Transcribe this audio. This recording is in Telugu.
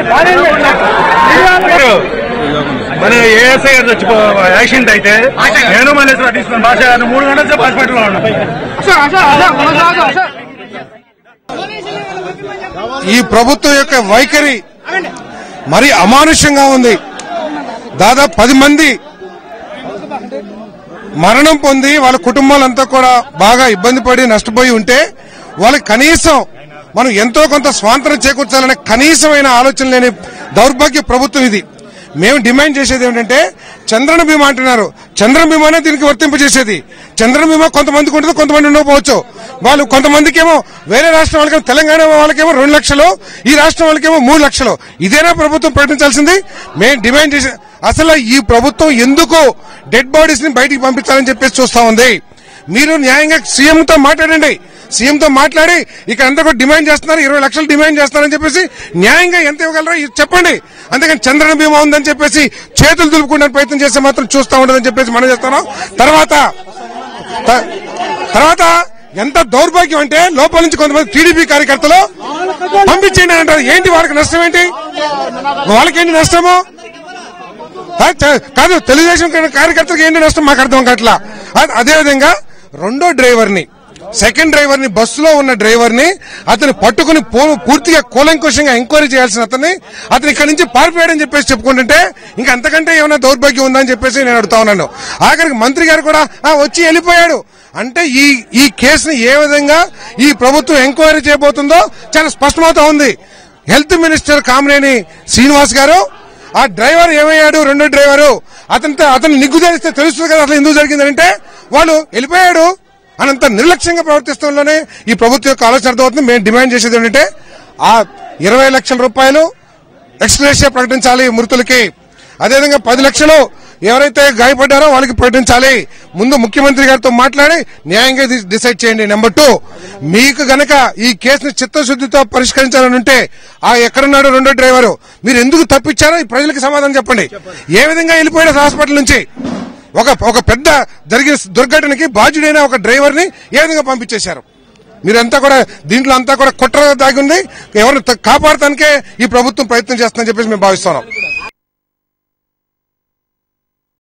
మన ఏఎస్ఐ గారు చచ్చిపో యాక్సిడెంట్ అయితే నేను మల్లేశ్వర తీసుకున్నాను భాష గారిని మూడు గంటల సేపు హాస్పిటల్లో ఉన్నాను ఈ ప్రభుత్వం యొక్క వైఖరి మరి అమానుష్యంగా ఉంది దాదాపు పది మంది మరణం పొంది వాళ్ళ కుటుంబాలంతా కూడా బాగా ఇబ్బంది పడి నష్టపోయి ఉంటే వాళ్ళకి కనీసం మనం ఎంతో కొంత స్వాతంత్రం చేకూర్చాలనే కనీసమైన ఆలోచన లేని దౌర్భాగ్య ప్రభుత్వం ఇది మేము డిమాండ్ చేసేది ఏమిటంటే చంద్రన బీమా అంటున్నారు చంద్రన బీమానే దీనికి వర్తింపజేసేది చంద్రన బీమా కొంతమందికి ఉంటుంది కొంతమంది ఉండకపోవచ్చు వాళ్ళు కొంతమందికేమో వేరే రాష్ట్రం వాళ్ళకేమో తెలంగాణ వాళ్ళకేమో రెండు లక్షలు ఈ రాష్ట్రం వాళ్ళకేమో మూడు లక్షలు ఇదేనా ప్రభుత్వం ప్రకటించాల్సింది మేము డిమాండ్ చేసే అసలు ఈ ప్రభుత్వం ఎందుకు డెడ్ బాడీస్ ని బయటికి పంపించాలని చెప్పేసి చూస్తా ఉంది మీరు న్యాయంగా సీఎం తో మాట్లాడండి సీఎం తో మాట్లాడి ఇక్కడ అంతా కూడా డిమాండ్ చేస్తున్నారు ఇరవై లక్షలు డిమాండ్ చేస్తున్నారని చెప్పేసి న్యాయంగా ఎంత ఇవ్వగలరో ఇది చెప్పండి అంతేకాని చంద్రన బీమా ఉందని చెప్పేసి చేతులు దులుపుకునే ప్రయత్నం చేస్తే మాత్రం చూస్తా ఉండదని చెప్పేసి మనం చేస్తున్నాం తర్వాత త- తర్వాత ఎంత దౌర్భాగ్యం అంటే లోపల నుంచి కొంతమంది టీడీపీ కార్యకర్తలు పంపించేయండి అని అంటారు ఏంటి వాళ్ళకి నష్టం ఏంటి వాళ్ళకేంటి నష్టము ఆ, చ- కాదు తెలుగుదేశం కార్యకర్తలకు ఏంటి నష్టం మాకు అర్థం కావట్లా అ- అదేవిధంగా రెండో డ్రైవర్ ని సెకండ్ డ్రైవర్ ని బస్సులో ఉన్న డ్రైవర్ ని అతను పట్టుకుని పూ- పూర్తిగా కూలంకుషంగా ఎంక్వైరీ చేయాల్సిన అతన్ని అతను ఇక్కడి నుంచి పారిపోయాడని చెప్పేసి చెప్పుకుంటుంటే ఇంకా అంతకంటే ఏమైనా దౌర్భాగ్యం ఉందని చెప్పేసి నేను అడుగుతా ఉన్నాను ఆఖరికి మంత్రి గారు కూడా "ఆ, వచ్చి వెళ్ళిపోయాడు అంటే ఈ ఈ కేసుని ఏ విధంగా ఈ ప్రభుత్వం ఎంక్వైరీ చేయబోతుందో చాలా స్పష్టమవుతా ఉంది హెల్త్ మినిస్టర్ కామినేని శ్రీనివాస్ గారు ఆ డ్రైవర్ ఏమయ్యాడు రెండో డ్రైవరు అతనితో అతను నిగ్గు తెలిస్తే తెలుస్తుంది కదా అసలు ఎందుకు జరిగిందంటే వాళ్ళు వెళ్ళిపోయాడు అనంత నిర్లక్ష్యంగా ప్రవర్తిస్తుండగానే ఈ ప్రభుత్వం యొక్క ఆలోచన అర్థమవుతుంది మేము డిమాండ్ చేసేది ఏంటంటే ఆ ఇరవై లక్షల రూపాయలు ఎక్స్ప్రెషియా ప్రకటించాలి మృతులకి అదేవిధంగా పది లక్షలు ఎవరైతే గాయపడ్డారో వాళ్ళకి ప్రకటించాలి ముందు ముఖ్యమంత్రి గారితో మాట్లాడి న్యాయంగా డి- డిసైడ్ చేయండి నెంబర్ టూ మీకు గనక ఈ కేసుని చిత్తశుద్ధితో పరిష్కరించాలని ఉంటే ఆ ఎక్కడున్నాడు రెండో డ్రైవరు మీరు ఎందుకు తప్పించారో ఈ ప్రజలకు సమాధానం చెప్పండి ఏ విధంగా వెళ్ళిపోయాడు హాస్పిటల్ నుంచి ఒక ఒక పెద్ద జరిగిన దుర్ఘటనకి బాధ్యుడైన ఒక డ్రైవర్ ని ఏ విధంగా పంపించేశారు మీరంతా కూడా దీంట్లో అంతా కూడా కుట్ర దాగి ఉంది ఎవరిని త- కాపాడటానికే ఈ ప్రభుత్వం ప్రయత్నం చేస్తుందని చెప్పేసి మేము భావిస్తున్నాం